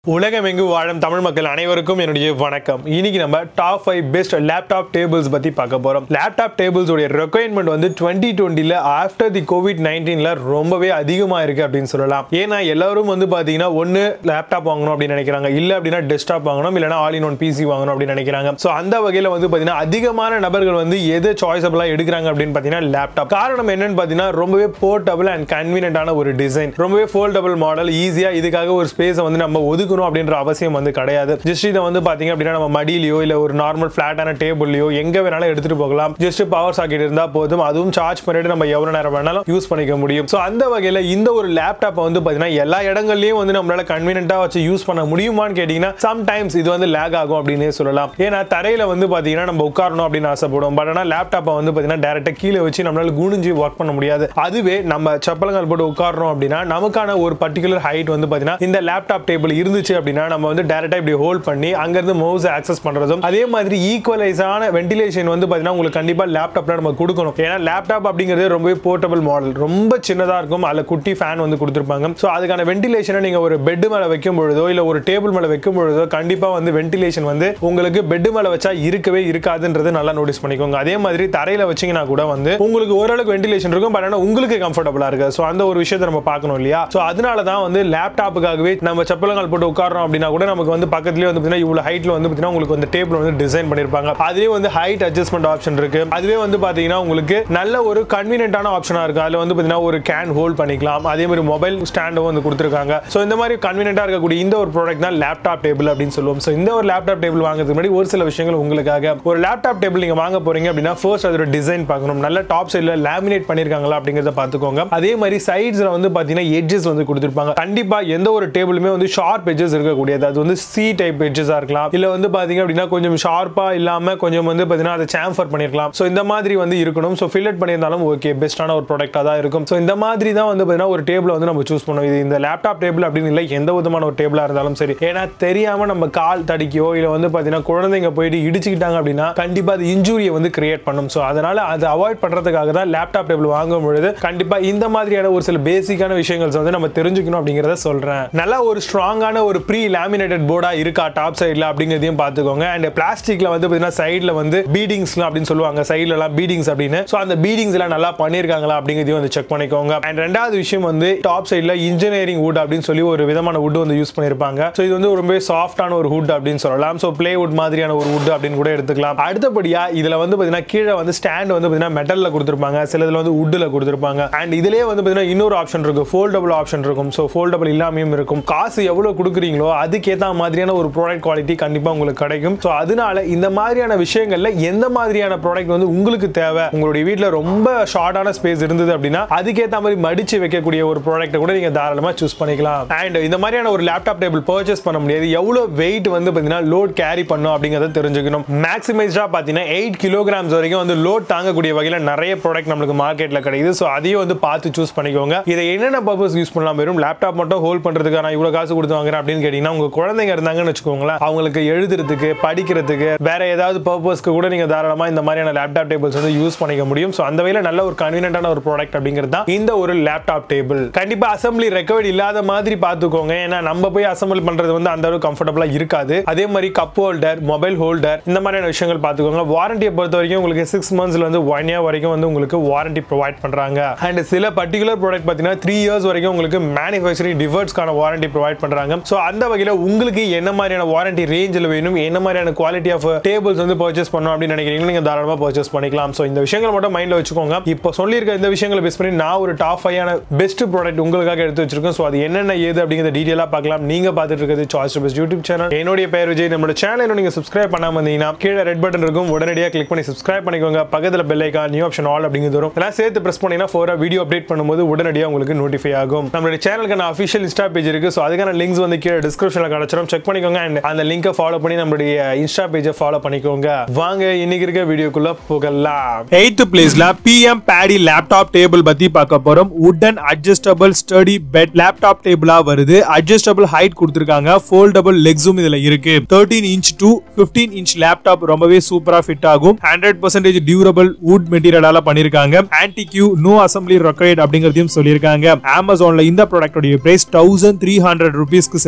உலகமெங்கு வாழும் தமிழ் மக்கள் அனைவருக்கும் என்னுடைய வணக்கம் இன்னைக்கு நம்ம top five best laptop tables பத்தி பார்க்க போறோம் லேப்டாப் டேபிள்ஸ் உடைய ரெக்குயர்மெண்ட் வந்து டுவெண்ட்டி டுவெண்ட்டில ஆஃப்டர் தி கோவிட் நைன்டீன்ல ரொம்பவே அதிகமா இருக்கு அப்படின்னு சொல்லலாம் ஏன்னா எல்லாரும் வந்து பாத்தீங்கன்னா ஒன்னு லேப்டாப் வாங்கணும் அப்படின்னு நினைக்கிறாங்க இல்ல அப்படின்னா டெஸ்க்டாப் வாங்கணும் இல்லைன்னா ஆல் இன் ஒன் பிசி வாங்கணும் அப்படின்னு நினைக்கிறாங்க ஸோ அந்த வகையில வந்து பாத்தீங்கன்னா அதிகமான நபர்கள் வந்து எது சாய்ஸபிளா எடுக்கிறாங்க அப்படின்னு பாத்தீங்கன்னா லேப்டாப் காரணம் என்னன்னு பாத்தீங்கன்னா ரொம்பவே போர்ட்டபிள் அண்ட் கன்வீனியன்டான ஒரு டிசைன் ரொம்பவே ஃபோல்டபிள் மாடல் ஈஸியா இதுக்காக ஒரு ஸ்பேஸை வந்து நம்ம ஒதுக்கணும் அப்படின்ற அவசியம் வந்து கிடையாது ஜஸ்ட் இதை வந்து பாத்தீங்க அப்படின்னா நம்ம மடியிலையோ இல்ல ஒரு நார்மல் ஃபிளாட்டான டேபிள்லையோ எங்க வேணாலும் எடுத்துட்டு போகலாம் ஜஸ்ட் பவர் சாக்கெட் இருந்தா போதும் அதுவும் சார்ஜ் பண்ணிட்டு நம்ம எவ்வளவு நேரம் வேணாலும் யூஸ் பண்ணிக்க முடியும் ஸோ அந்த வகையில இந்த ஒரு லேப்டாப்பை வந்து பாத்தீங்கன்னா எல்லா இடங்கள்லயும் வந்து நம்மளால கன்வீனியன்ட்டா வச்சு யூஸ் பண்ண முடியுமான்னு கேட்டீங்கன்னா சம்டைம்ஸ் இது வந்து லேக் ஆகும் அப்படின்னே சொல்லலாம் ஏன்னா தரையில வந்து பாத்தீங்கன்னா நம்ம உட்காரணும் அப்படின்னு ஆசைப்படுவோம் பட் ஆனால் லேப்டாப்பை வந்து பாத்தீங்கன்னா டேரக்டா கீழே வச்சு நம்மளால குனிஞ்சு ஒர்க் பண்ண முடியாது அதுவே நம்ம செப்பலங்கள் போட்டு உட்காரணும் அப்படின்னா நமக்கான ஒரு பர்டிகுலர் ஹைட் வந்து பாத்தீங்கன்னா இந்த லேப்டாப் டேபிள் இருந்துச்சு அப்படின்னா நம்ம வந்து டேரக்டா இப்படி ஹோல்ட் பண்ணி அங்கிருந்து மவுஸ் ஆக்சஸ் பண்றதும் அதே மாதிரி ஈக்குவலைஸான வென்டிலேஷன் வந்து பாத்தீங்கன்னா உங்களுக்கு கண்டிப்பா லேப்டாப்ல நம்ம கொடுக்கணும் ஏன்னா லேப்டாப் அப்படிங்கிறது ரொம்பவே போர்ட்டபிள் மாடல் ரொம்ப சின்னதா இருக்கும் அதுல குட்டி ஃபேன் வந்து கொடுத்துருப்பாங்க ஸோ அதுக்கான வென்டிலேஷனை நீங்க ஒரு பெட் மேல வைக்கும் பொழுதோ இல்ல ஒரு டேபிள் மேல வைக்கும் பொழுதோ கண்டிப்பா வந்து வென்டிலேஷன் வந்து உங்களுக்கு பெட் மேல வச்சா இருக்கவே இருக்காதுன்றது நல்லா நோட்டீஸ் பண்ணிக்கோங்க அதே மாதிரி தரையில வச்சீங்கன்னா கூட வந்து உங்களுக்கு ஓரளவுக்கு வென்டிலேஷன் இருக்கும் பட் ஆனால் உங்களுக்கு கம்ஃபர்டபுளா இருக்கு ஸோ அந்த ஒரு விஷயத்தை நம்ம பார்க்கணும் இல்லையா ஸோ அதனால தான் வந்து லேப்டாப்புக்காகவே நம்ம செப்பலங்கள் போட்டு உட்காரோம் அப்படின்னா கூட நமக்கு வந்து பக்கத்துலேயே வந்து பார்த்தீங்கன்னா இவ்வளோ ஹைட்ல வந்து பார்த்தீங்கன்னா உங்களுக்கு வந்து டேபிள் வந்து டிசைன் பண்ணிருப்பாங்க அதுலேயே வந்து ஹைட் அட்ஜஸ்ட்மெண்ட் ஆப்ஷன் இருக்கு அதுவே வந்து பார்த்தீங்கன்னா உங்களுக்கு நல்ல ஒரு கன்வீனியன்டான ஆப்ஷனா இருக்கு அதில் வந்து பார்த்தீங்கன்னா ஒரு கேன் ஹோல்ட் பண்ணிக்கலாம் அதே மாதிரி மொபைல் ஸ்டாண்டும் வந்து கொடுத்துருக்காங்க ஸோ இந்த மாதிரி கன்வீனியன்டா இருக்கக்கூடிய இந்த ஒரு ப்ராடக்ட் தான் லேப்டாப் டேபிள் அப்படின்னு சொல்லுவோம் ஸோ இந்த ஒரு லேப்டாப் டேபிள் வாங்குறதுக்கு முன்னாடி ஒரு சில விஷயங்கள் உங்களுக்காக ஒரு லேப்டாப் டேபிள் நீங்க வாங்க போறீங்க அப்படின்னா ஃபர்ஸ்ட் அதோட டிசைன் பார்க்கணும் நல்ல டாப் சைடில் லேமினேட் பண்ணிருக்காங்களா அப்படிங்கிறத பார்த்துக்கோங்க அதே மாதிரி சைட்ஸ்ல வந்து பார்த்தீங்கன்னா எட்ஜஸ் வந்து கொடுத்துருப்பாங்க கண்டிப்பா எந்த ஒரு டேபிளுமே வந்து ஷார்ப் எட்ஜஸ் இருக்கக்கூடியது அது வந்து சி டைப் எட்ஜஸா இருக்கலாம் இல்ல வந்து பாத்தீங்க அப்படின்னா கொஞ்சம் ஷார்ப்பா இல்லாம கொஞ்சம் வந்து பாத்தீங்கன்னா அதை சாம்பர் பண்ணிருக்கலாம் ஸோ இந்த மாதிரி வந்து இருக்கணும் ஸோ ஃபில்லட் பண்ணியிருந்தாலும் ஓகே பெஸ்ட்டான ஒரு ப்ராடக்டாக தான் இருக்கும் ஸோ இந்த மாதிரி தான் வந்து பாத்தீங்கன்னா ஒரு டேபிள் வந்து நம்ம சூஸ் பண்ணுவோம் இது இந்த லேப்டாப் டேபிள் அப்படின்னு இல்லை எந்த விதமான ஒரு டேபிளா இருந்தாலும் சரி ஏன்னா தெரியாம நம்ம கால் தடிக்கோ இல்ல வந்து பாத்தீங்கன்னா குழந்தைங்க போயிட்டு இடிச்சுக்கிட்டாங்க அப்படின்னா கண்டிப்பா அது இன்ஜூரியை வந்து கிரியேட் பண்ணும் ஸோ அதனால அதை அவாய்ட் பண்றதுக்காக தான் லேப்டாப் டேபிள் வாங்கும் பொழுது கண்டிப்பா இந்த மாதிரியான ஒரு சில பேசிக்கான விஷயங்கள் வந்து நம்ம தெரிஞ்சுக்கணும் அப்படிங்கிறத சொல்றேன் நல்லா ஒரு ஸ்ட்ராங்கான ஒரு ப்ரீ லேமினேட்டட் போர்டா இருக்கா டாப் சைடில் அப்படிங்கிறதையும் பார்த்துக்கோங்க அண்ட் பிளாஸ்டிக்ல வந்து பார்த்தீங்கன்னா சைடில் வந்து பீடிங்ஸ் அப்படின்னு சொல்லுவாங்க சைடில் எல்லாம் பீடிங்ஸ் அப்படின்னு ஸோ அந்த பீடிங்ஸ் எல்லாம் நல்லா பண்ணியிருக்காங்களா அப்படிங்கிறதையும் வந்து செக் பண்ணிக்கோங்க அண்ட் ரெண்டாவது விஷயம் வந்து டாப் சைடில் இன்ஜினியரிங் வுட் அப்படின்னு சொல்லி ஒரு விதமான வுட் வந்து யூஸ் பண்ணியிருப்பாங்க ஸோ இது வந்து ரொம்ப சாஃப்டான ஒரு வுட் அப்படின்னு சொல்லலாம் ஸோ பிளே வுட் மாதிரியான ஒரு வுட் அப்படின்னு கூட எடுத்துக்கலாம் அடுத்தபடியா இதுல வந்து பார்த்தீங்கன்னா கீழே வந்து ஸ்டாண்ட் வந்து பார்த்தீங்கன்னா மெட்டல்ல கொடுத்துருப்பாங்க சிலதுல வந்து வுட்டில் கொடுத்துருப்பாங்க அண்ட் இதுலேயே வந்து பார்த்தீங்கன்னா இன்னொரு ஆப்ஷன் இருக்கும் ஃபோல்டபுள் ஆப்ஷன் இருக்கும் ஸோ ஃபோல்டபுள் இல்லாமையும் இருக்கும் காசு எவ்வளோ கொடுக்குறீங்களோ அதுக்கேற்ற மாதிரியான ஒரு ப்ராடக்ட் குவாலிட்டி கண்டிப்பாக உங்களுக்கு கிடைக்கும் ஸோ அதனால இந்த மாதிரியான விஷயங்கள்ல எந்த மாதிரியான ப்ராடக்ட் வந்து உங்களுக்கு தேவை உங்களுடைய வீட்டில் ரொம்ப ஷார்ட்டான ஸ்பேஸ் இருந்தது அப்படின்னா அதுக்கேற்ற மாதிரி மடிச்சு வைக்கக்கூடிய ஒரு ப்ராடக்ட்டை கூட நீங்க தாராளமாக சூஸ் பண்ணிக்கலாம் அண்ட் இந்த மாதிரியான ஒரு லேப்டாப் டேபிள் பர்ச்சேஸ் பண்ண முடியாது எவ்வளோ வெயிட் வந்து பார்த்தீங்கன்னா லோட் கேரி பண்ணும் அப்படிங்கிறத தெரிஞ்சுக்கணும் மேக்ஸிமைஸ்டா பார்த்தீங்கன்னா எயிட் கிலோகிராம்ஸ் வரைக்கும் வந்து லோட் தாங்கக்கூடிய வகையில் நிறைய ப்ராடக்ட் நம்மளுக்கு மார்க்கெட்டில் கிடைக்குது ஸோ அதையும் வந்து பார்த்து சூஸ் பண்ணிக்கோங்க இதை என்னென்ன பர்பஸ் யூஸ் பண்ணலாம் வெறும் லேப்டாப் மட்டும் ஹோல்ட் பண்றதுக்கு நான் இவ்வளோ காசு கொடுத்து வாங்குறேன் அப்படின்னு கேட்டீங்கன்னா உங்க குழந்தைங்க இருந்தாங்கன்னு வச்சுக்கோங்களேன் அவங்களுக்கு எழுதுறதுக்கு படிக்கிறதுக்கு வேற ஏதாவது பர்பஸ்க்கு கூட நீங்க தாராளமா இந்த மாதிரியான லேப்டாப் டேபிள்ஸ் வந்து யூஸ் பண்ணிக்க முடியும் ஸோ அந்த வகையில் நல்ல ஒரு கன்வீனியன்டான ஒரு ப்ராடக்ட் அப்படிங்கிறது தான் இந்த ஒரு லேப்டாப் டேபிள் கண்டிப்பா அசம்பிளி ரெக்கவர்ட் இல்லாத மாதிரி பார்த்துக்கோங்க ஏன்னா நம்ம போய் அசம்பிள் பண்றது வந்து அந்த அளவுக்கு கம்ஃபர்டபுளா இருக்காது அதே மாதிரி கப் ஹோல்டர் மொபைல் ஹோல்டர் இந்த மாதிரியான விஷயங்கள் பார்த்துக்கோங்க வாரண்டியை பொறுத்த வரைக்கும் உங்களுக்கு சிக்ஸ் மந்த்ஸ்ல இருந்து ஒன் இயர் வரைக்கும் வந்து உங்களுக்கு வாரண்டி ப்ரொவைட் பண்றாங்க அண்ட் சில பர்டிகுலர் ப்ராடக்ட் பார்த்தீங்கன்னா த்ரீ இயர்ஸ் வரைக்கும் உங்களுக்கு மேனுஃபேக்சரிங் டிஃபர்ட்ஸ்க்கான வாரண்டி ப்ரொவைட் பண்றாங்க ஸோ அந்த வகையில் உங்களுக்கு என்ன மாதிரியான வாரண்டி ரேஞ்சில் வேணும் என்ன மாதிரியான குவாலிட்டி ஆஃப் டேபிள்ஸ் வந்து பர்ச்சேஸ் பண்ணணும் அப்படின்னு நினைக்கிறீங்களோ நீங்க தாராளமாக பர்ச்சேஸ் பண்ணிக்கலாம் ஸோ இந்த விஷயங்கள் மட்டும் மைண்ட்ல வச்சுக்கோங்க இப்போ சொல்லியிருக்க இந்த விஷயங்களை பேஸ் பண்ணி நான் ஒரு டாப் ஃபைவான பெஸ்ட் ப்ராடக்ட் உங்களுக்காக எடுத்து வச்சிருக்கேன் ஸோ அது என்னென்ன ஏது அப்படிங்கிறத டீட்டெயிலாக பார்க்கலாம் நீங்க பார்த்துட்டு இருக்கிறது சாய்ஸ் பெஸ்ட் யூடியூப் சேனல் என்னுடைய பெயர் விஜய் நம்மளோட சேனல் இன்னும் நீங்க சப்ஸ்கிரைப் பண்ணாம இருந்தீங்கன்னா கீழே ரெட் பட்டன் இருக்கும் உடனடியாக கிளிக் பண்ணி சப்ஸ்கிரைப் பண்ணிக்கோங்க பக்கத்தில் bell icon new option all அப்படிங்கிறது வரும் எல்லாம் சேர்த்து பிரஸ் பண்ணீங்கன்னா ஃபோரா வீடியோ அப்டேட் பண்ணும்போது உடனடியாக உங்களுக்கு நோட்டிஃபை ஆகும் நம்மளுடைய சேனலுக்கான அஃபிஷியல் இன்ஸ்டா பேஜ் இருக்கு ஸோ அதுக்கான லிங்க்ஸ் வந்து கீழே டிஸ்கிரிப்ஷனில் கிடச்சிரும் செக் பண்ணிக்கோங்க அண்ட் அந்த லிங்கை ஃபாலோ பண்ணி நம்மளுடைய இன்ஸ்டா பேஜை ஃபாலோ பண்ணிக்கோங்க வாங்க இன்னைக்கு இருக்க வீடியோக்குள்ள போகலாம் எயித்து பிளேஸ்ல பிஎம் பேடி லேப்டாப் டேபிள் பத்தி பார்க்க போறோம் உடன் அட்ஜஸ்டபிள் ஸ்டடி பெட் லேப்டாப் டேபிளா வருது அட்ஜஸ்டபிள் ஹைட் கொடுத்துருக்காங்க ஃபோல்டபிள் லெக்ஸும் இதுல இருக்கு thirteen inch to fifteen inch laptop ரொம்பவே சூப்பரா ஃபிட் ஆகும் ஹண்ட்ரட் பர்சன்டேஜ் டியூரபிள் வுட் மெட்டீரியலால பண்ணிருக்காங்க ஆன்டி கியூ நோ அசம்பிளி ரெக்கைட் அப்படிங்கறதையும் சொல்லியிருக்காங்க அமேசான்ல இந்த ப்ராடக்டோட பிரைஸ் தௌசண்ட் த்ரீ ஹண்ட்ரட் ருபீஸ்க்கு செல்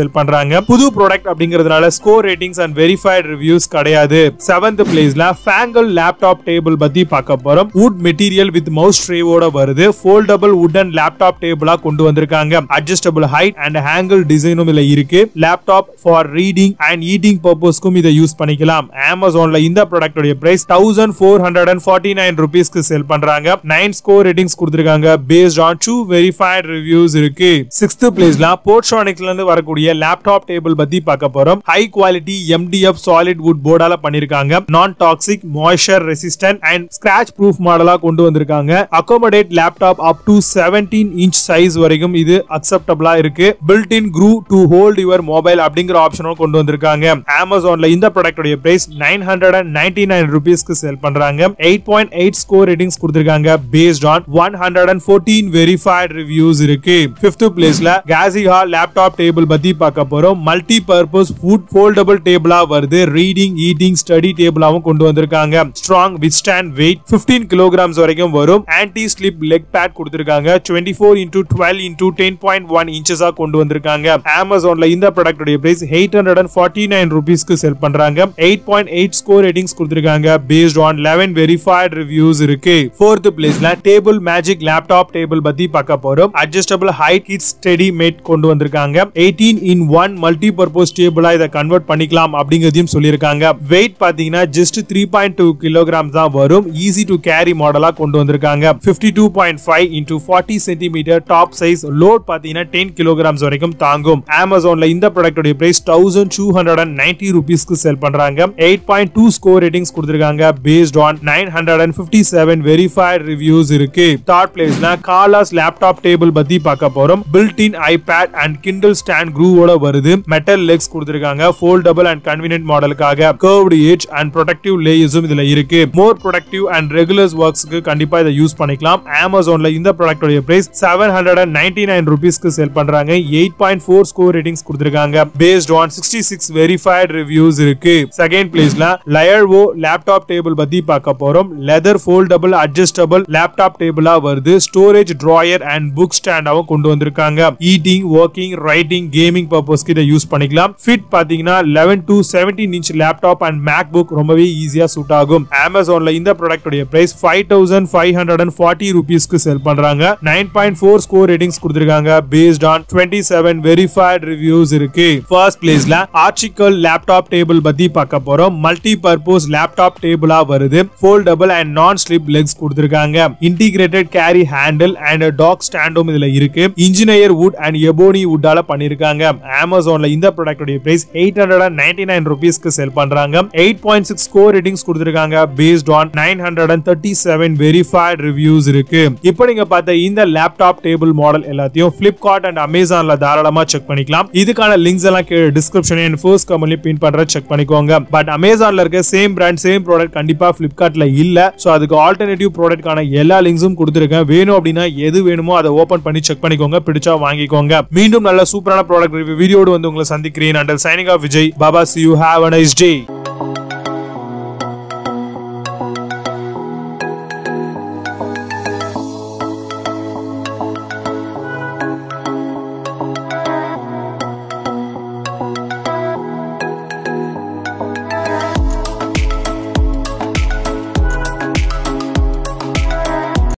செல் பண்றாங்க புது ப்ராடக்ட் அப்படிங்கிறதுனால score ratings and verified reviews கிடையாது செவன்த் பிளேஸ்ல ஃபேங்கல் லேப்டாப் டேபிள் பத்தி பார்க்க போறோம் வுட் மெட்டீரியல் வித் மவுஸ் ட்ரேவோட வருது ஃபோல்டபிள் வுடன் லேப்டாப் டேபிளா கொண்டு வந்திருக்காங்க அட்ஜஸ்டபிள் ஹைட் அண்ட் ஹேங்கிள் டிசைனும் இதுல இருக்கு laptop for reading and eating பர்பஸ்க்கும் இதை யூஸ் பண்ணிக்கலாம் அமேசான்ல இந்த ப்ராடக்டோட price thousand four hundred and forty nine ருபீஸ்க்கு செல் பண்றாங்க நைன் ஸ்கோர் ரேட்டிங்ஸ் கொடுத்திருக்காங்க based on two verified reviews இருக்கு சிக்ஸ்த் பிளேஸ்ல போர்ட்ரானிக்ஸ்ல இருந்து வரக்கூடிய லேப்டாப் டேபிள் பத்தி பார்க்க போறோம் high quality MDF solid wood போர்டால பண்ணிருக்காங்க non toxic moisture resistant and scratch proof மாடலா கொண்டு வந்திருக்காங்க accommodate laptop up to seventeen inch size வரைக்கும் இது அக்செப்டபிளா இருக்கு built in groove to hold your mobile அப்படிங்கிற ஆப்ஷனும் கொண்டு வந்திருக்காங்க அமேசான்ல இந்த ப்ராடக்டோட price nine hundred and ninety nine ருபீஸ்க்கு செல் பண்றாங்க eight point eight score ratings கொடுத்திருக்காங்க based on one hundred and fourteen verified reviews இருக்கு பிப்த் பிளேஸ்ல கேசிஹா லேப்டாப் டேபிள் பத்தி பார்க்க போறோம் மல்டி பர்பஸ் ஃபுட் ஃபோல்டபிள் டேபிளா வருது ரீடிங் ஈட்டிங் ஸ்டடி டேபிளாவும் கொண்டு வந்திருக்காங்க strong with stand weight 15 kilograms வரைக்கும் வரும் ஆன்டி ஸ்லிப் லெக் பேட் கொடுத்திருக்காங்க 24 four into twelve into ten point one இன்ச்சஸா கொண்டு வந்திருக்காங்க அமேசான்ல இந்த ப்ராடக்டோட price eight hundred and forty nine ருபீஸ்க்கு செல் பண்றாங்க eight point eight score ratings கொடுத்திருக்காங்க based on eleven verified reviews இருக்கு ஃபோர்த் பிளேஸ்ல டேபிள் மேஜிக் லேப்டாப் டேபிள் பத்தி பார்க்க போறோம் adjustable height kit steady made கொண்டு வந்திருக்காங்க eighteen in one multi purpose டேபிளா இதை கன்வெர்ட் பண்ணிக்கலாம் அப்படிங்கிறதையும் சொல்லியிருக்காங்க வெயிட் பாத்தீங்கன்னா just three point two kilogram தான் வரும் ஈஸி டு கேரி மாடலா கொண்டு வந்திருக்காங்க fifty two point five into forty centimetre top size load பாத்தீங்கன்னா டென் கிலோகிராம்ஸ் வரைக்கும் தாங்கும் அமேசான்ல இந்த ப்ராடக்டோட price thousand two hundred and ninety ருபீஸ்க்கு செல் பண்றாங்க eight point two score ratings கொடுத்திருக்காங்க based on nine hundred and fifty seven verified reviews இருக்கு தேர்ட் பிளேஸ்ல காலாஸ் லேப்டாப் டேபிள் பத்தி பார்க்க போறோம் built in iPad and Kindle stand க்ரூவோட வருது மெட்டல் லெக்ஸ் கொடுத்திருக்காங்க ஃபோல்டபிள் அண்ட் கன்வீனியன்ட் மாடலுக்காக கர்வ்டு ஏஜ் அண்ட் ப்ரொடக்டிவ் லேயர்ஸும் இதுல இருக்கு மோர் ப்ரொடக்டிவ் அண்ட் ரெகுலர்ஸ் ஒர்க்ஸ்க்கு கண்டிப்பா இதை யூஸ் பண்ணிக்கலாம் அமேசான்ல இந்த ப்ராடக்டோட price seven hundred and ninety nine ருபீஸ்க்கு செல் பண்றாங்க eight point four score ratings கொடுத்திருக்காங்க based on sixty six verified reviews இருக்கு செகண்ட் பிளேஸ்ல லயர்வோ லேப்டாப் டேபிள் பத்தி பார்க்க போறோம் லெதர் ஃபோல்டபிள் அட்ஜஸ்டபிள் லேப்டாப் டேபிளா வருது ஸ்டோரேஜ் ட்ராயர் அண்ட் புக் ஸ்டாண்டாவும் கொண்டு வந்திருக்காங்க ஈட்டிங் ஒர்க்கிங் ரைட்டிங் கேமிங் பர்பஸ்க்கு இதை யூஸ் பண்ணிக்கலாம் ஃபிட் பாத்தீங்கன்னா eleven to seventeen inch laptop and MacBook ரொம்பவே ஈஸியா சூட் ஆகும் அமேசான்ல இந்த ப்ராடக்டோட price five thousand five hundred and forty ருபீஸ்க்கு செல் பண்றாங்க nine point four score ratings கொடுத்திருக்காங்க based on twenty seven verified reviews இருக்கு ஃபர்ஸ்ட் பிளேஸ்ல ஆர்டிகல் லேப்டாப் டேபிள் பத்தி பார்க்க போறோம் மல்டி பர்பஸ் லேப்டாப் டேபிளா வருது foldable and non slip legs கொடுத்திருக்காங்க integrated carry handle and dock ஸ்டாண்டும் இதுல இருக்கு இன்ஜினியர் வுட் அண்ட் எபோனி வுட்டால பண்ணிருக்காங்க அமேசான்ல இந்த ப்ராடக்டோட price eight hundred and ninety nine ருபீஸ்க்கு செல் பண்றாங்க eight point six score ratings கொடுத்திருக்காங்க based on nine hundred and thirty seven verified reviews இருக்கு இப்போ நீங்க பார்த்த இந்த லேப்டாப் டேபிள் மாடல் எல்லாத்தையும் பிளிப்கார்ட் அண்ட் அமேசான்ல தாராளமா செக் பண்ணிக்கலாம் இதுக்கான லிங்க்ஸ் எல்லாம் கீழே டிஸ்கிரிப்ஷன் அண்ட் ஃபர்ஸ்ட் கமெண்ட்லயும் பின் பண்ற செக் பண்ணிக்கோங்க பட் அமேசான்ல இருக்க சேம் பிராண்ட் சேம் ப்ராடக்ட் கண்டிப்பா பிளிப்கார்ட்ல இல்ல சோ அதுக்கு ஆல்டர்னேட்டிவ் ப்ராடக்ட்கான எல்லா லிங்க்ஸும் கொடுத்துருக்கேன் வேணும் அப்படின்னா எது வேணுமோ அதை ஓபன் பண்ணி செக் பண்ணிக்கோங்க பிடிச்சா வாங்கிக்கோங்க மீண்டும் நல்ல சூப்பரான ப்ராடக்ட் ரிவ்யூ வீடியோடு வந்து உங்களை சந்திக்கிறேன் under signing off Vijay Baba see you have a nice day